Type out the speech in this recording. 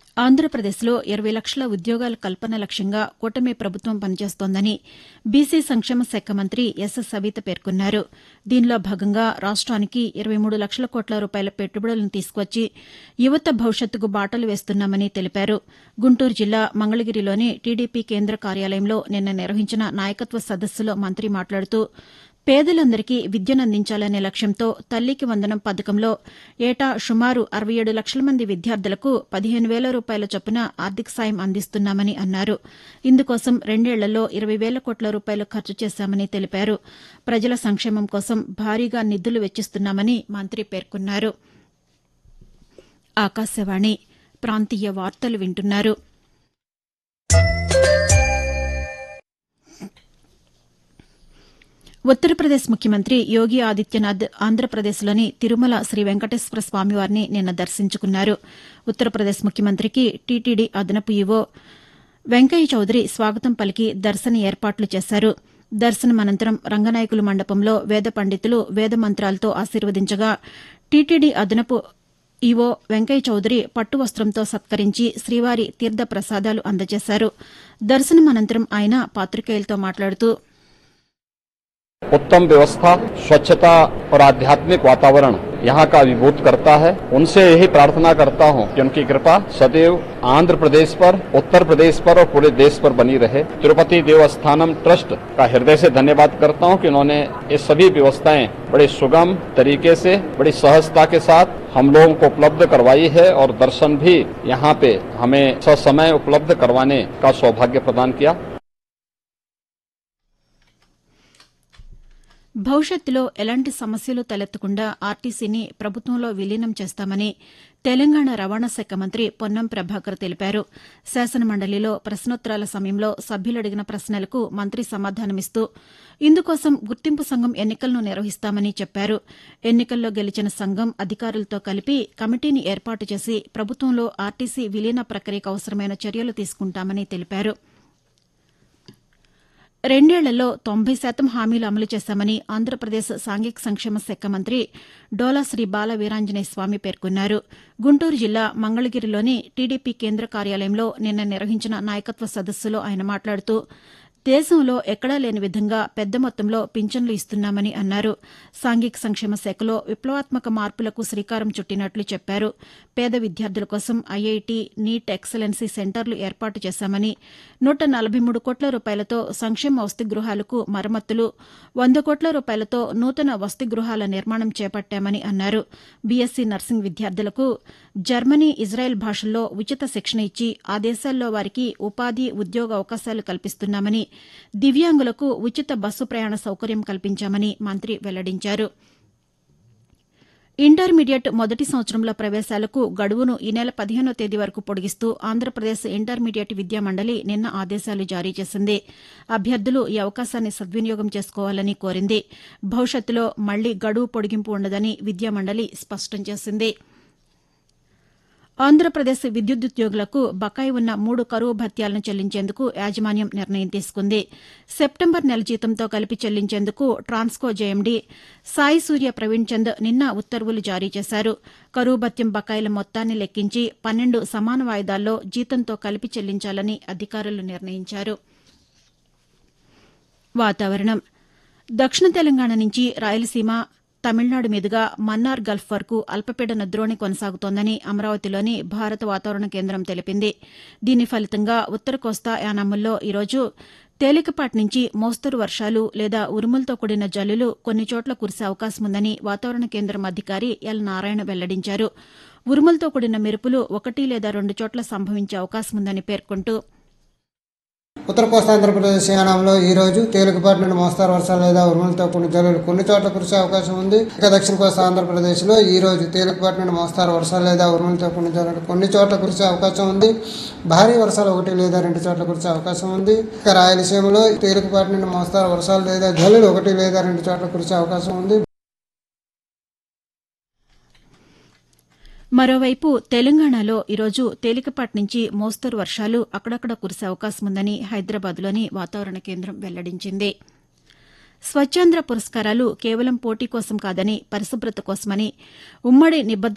ఆంధ్రప్రదేశ్లో ఇరవై లక్షల ఉద్యోగాల కల్పన లక్ష్యంగా కూటమి ప్రభుత్వం పనిచేస్తోందని బీసీ సంక్షేమ శాఖ మంత్రి ఎస్ సవిత పేర్కొన్నారు దీనిలో భాగంగా రాష్ట్రానికి ఇరవై మూడు లక్షల కోట్ల రూపాయల పెట్టుబడులను తీసుకువచ్చి యువత భవిష్యత్తుకు బాటలు వేస్తున్నామని తెలిపారు గుంటూరు జిల్లా మంగళగిరిలోని టీడీపీ కేంద్ర కార్యాలయంలో నిన్న నిర్వహించిన నాయకత్వ సదస్సులో మంత్రి మాట్లాడుతూ పేదలందరికీ విద్యనందించాలనే లక్ష్యంతో తల్లికి వందనం పథకంలో ఏటా సుమారు అరవై ఏడు లక్షల మంది విద్యార్థులకు పదిహేను వేల రూపాయల చొప్పున ఆర్థిక సాయం అందిస్తున్నామని అన్నారు ఇందుకోసం రెండేళ్లలో ఇరవై వేల కోట్ల రూపాయలు ఖర్చు చేశామని తెలిపారు ప్రజల సంక్షేమం కోసం భారీగా నిధులు వెచ్చిస్తున్నామని మంత్రి పేర్కొన్నారు ఆకాశవాణి ప్రాంతీయ వార్తలు వింటున్నారు ఉత్తరప్రదేశ్ ముఖ్యమంత్రి యోగి ఆదిత్యనాథ్ ఆంధ్రప్రదేశ్లోని తిరుమల శ్రీ వెంకటేశ్వర స్వామివారిని నిన్న దర్శించుకున్నారు ఉత్తరప్రదేశ్ ముఖ్యమంత్రికి టీటీడీ అదనపు ఈవో వెంకయ్య చౌదరి స్వాగతం పలికి దర్శన ఏర్పాట్లు చేశారు దర్శనం అనంతరం రంగనాయకుల మండపంలో వేద పండితులు వేద మంత్రాలతో ఆశీర్వదించగా టీటీడీ అదనపు ఈవో వెంకయ్య చౌదరి పట్టు వస్త్రంతో సత్కరించి శ్రీవారి తీర్థ ప్రసాదాలు అందజేశారు దర్శనం అనంతరం ఆయన పాతికేయులతో మాట్లాడుతూ उत्तम व्यवस्था स्वच्छता और आध्यात्मिक वातावरण यहाँ का अभिभूत करता है उनसे यही प्रार्थना करता हूँ कि उनकी कृपा सदैव आंध्र प्रदेश पर उत्तर प्रदेश पर और पूरे देश पर बनी रहे तिरुपति देवस्थानम ट्रस्ट का हृदय से धन्यवाद करता हूँ कि उन्होंने ये सभी व्यवस्थाएं बड़े सुगम तरीके से बड़ी सहजता के साथ हम लोगों को उपलब्ध करवाई है और दर्शन भी यहाँ पे हमें ससमय उपलब्ध करवाने का सौभाग्य प्रदान किया భవిష్యత్తులో ఎలాంటి సమస్యలు తలెత్తకుండా ఆర్టీసీని ప్రభుత్వంలో విలీనం చేస్తామని తెలంగాణ రవాణా శాఖ మంత్రి పొన్నం ప్రభాకర్ తెలిపారు శాసనమండలిలో ప్రశ్నోత్తరాల సమయంలో సభ్యులు అడిగిన ప్రశ్నలకు మంత్రి సమాధానమిస్తూ ఇందుకోసం గుర్తింపు సంఘం ఎన్నికలను నిర్వహిస్తామని చెప్పారు ఎన్నికల్లో గెలిచిన సంఘం అధికారులతో కలిపి కమిటీని ఏర్పాటు చేసి ప్రభుత్వంలో ఆర్టీసీ విలీన ప్రక్రియకు అవసరమైన చర్యలు తీసుకుంటామని తెలిపారు రెండేళ్లలో తొంభై శాతం హామీలు అమలు చేశామని ఆంధ్రప్రదేశ్ సాంఘిక సంక్షేమ శాఖ మంత్రి డోలా శ్రీ బాల వీరాంజనేయ స్వామి పేర్కొన్నారు గుంటూరు జిల్లా మంగళగిరిలోని టీడీపీ కేంద్ర కార్యాలయంలో నిన్న నిర్వహించిన నాయకత్వ సదస్సులో ఆయన మాట్లాడుతూ దేశంలో ఎక్కడా లేని విధంగా పెద్ద మొత్తంలో పింఛన్లు ఇస్తున్నామని అన్నారు సాంఘిక సంక్షేమ శాఖలో విప్లవాత్మక మార్పులకు శ్రీకారం చుట్టినట్లు చెప్పారు పేద విద్యార్థుల కోసం ఐఐటి నీట్ ఎక్సలెన్సీ సెంటర్లు ఏర్పాటు చేశామని నూట నలభై మూడు కోట్ల రూపాయలతో సంక్షేమ వసతి గృహాలకు మరమ్మతులు వంద కోట్ల రూపాయలతో నూతన వసతి గృహాల నిర్మాణం చేపట్టామని అన్నారు బీఎస్సీ నర్సింగ్ విద్యార్థులకు జర్మనీ ఇజ్రాయెల్ భాషల్లో ఉచిత శిక్షణ ఇచ్చి ఆ దేశాల్లో వారికి ఉపాధి ఉద్యోగ అవకాశాలు కల్పిస్తున్నామని దివ్యాంగులకు ఉచిత బస్సు ప్రయాణ సౌకర్యం కల్పించామని మంత్రి వెల్లడించారు ఇంటర్మీడియట్ మొదటి సంవత్సరంలో ప్రవేశాలకు గడువును ఈ నెల పదిహేనో తేదీ వరకు పొడిగిస్తూ ఆంధ్రప్రదేశ్ ఇంటర్మీడియట్ విద్యా మండలి నిన్న ఆదేశాలు జారీ చేసింది అభ్యర్థులు ఈ అవకాశాన్ని సద్వినియోగం చేసుకోవాలని కోరింది భవిష్యత్తులో మళ్లీ గడువు పొడిగింపు ఉండదని విద్యా మండలి స్పష్టం చేసింది ఆంధ్రప్రదేశ్ విద్యుదుద్యోగులకు బకాయి ఉన్న మూడు కరువు భత్యాలను చెల్లించేందుకు యాజమాన్యం నిర్ణయం తీసుకుంది సెప్టెంబర్ నెల జీతంతో కలిపి చెల్లించేందుకు ట్రాన్స్కో జేఎండీ సాయి సూర్య ప్రవీణ్ చంద్ నిన్న ఉత్తర్వులు జారీ చేశారు కరువు భత్యం బకాయిల మొత్తాన్ని లెక్కించి పన్నెండు సమాన వాయిదాల్లో జీతంతో కలిపి చెల్లించాలని అధికారులు నిర్ణయించారు వాతావరణం దక్షిణ తెలంగాణ నుంచి రాయలసీమ తమిళనాడు మీదుగా మన్నార్ గల్ఫ్ వరకు అల్పపీడన ద్రోణి కొనసాగుతోందని అమరావతిలోని భారత వాతావరణ కేంద్రం తెలిపింది దీని ఫలితంగా ఉత్తర కోస్తా యానాముల్లో ఈరోజు తేలికపాటి నుంచి మోస్తరు వర్షాలు లేదా ఉరుములతో కూడిన జల్లులు కొన్ని చోట్ల కురిసే అవకాశం ఉందని వాతావరణ కేంద్రం అధికారి ఎల్ నారాయణ వెల్లడించారు ఉరుములతో కూడిన మెరుపులు ఒకటి లేదా రెండు చోట్ల సంభవించే అవకాశం ఉందని పేర్కొంటూ ఉత్తర కోస్తా ఆంధ్రప్రదేశ్ యానంలో ఈ రోజు తేలికపాటి నుండి మోస్తారు వర్షాలు లేదా ఉరుములతో కొన్ని జల్లులు కొన్ని చోట్ల కురిసే అవకాశం ఉంది ఇక దక్షిణ కోస్తా ఆంధ్రప్రదేశ్ లో ఈ రోజు తేలికపాటి నుండి మోస్తారు వర్షాలు లేదా ఉరుములతో కొన్ని జల్లులు కొన్ని చోట్ల కురిసే అవకాశం ఉంది భారీ వర్షాలు ఒకటి లేదా రెండు చోట్ల కురిసే అవకాశం ఉంది ఇక రాయలసీమలో తేలికపాటి నుండి మోస్తారు వర్షాలు లేదా జల్లులు ఒకటి లేదా రెండు చోట్ల కురిసే అవకాశం ఉంది మరోవైపు తెలంగాణలో ఈరోజు తేలికపాటి నుంచి మోస్తరు వర్షాలు అక్కడక్కడ కురిసే అవకాశం ఉందని హైదరాబాద్లోని వాతావరణ కేంద్రం వెల్లడించింది స్వచ్ఛాంధ్ర పురస్కారాలు కేవలం పోటీ కోసం కాదని పరిశుభ్రత కోసమని ఉమ్మడి నిబద్ద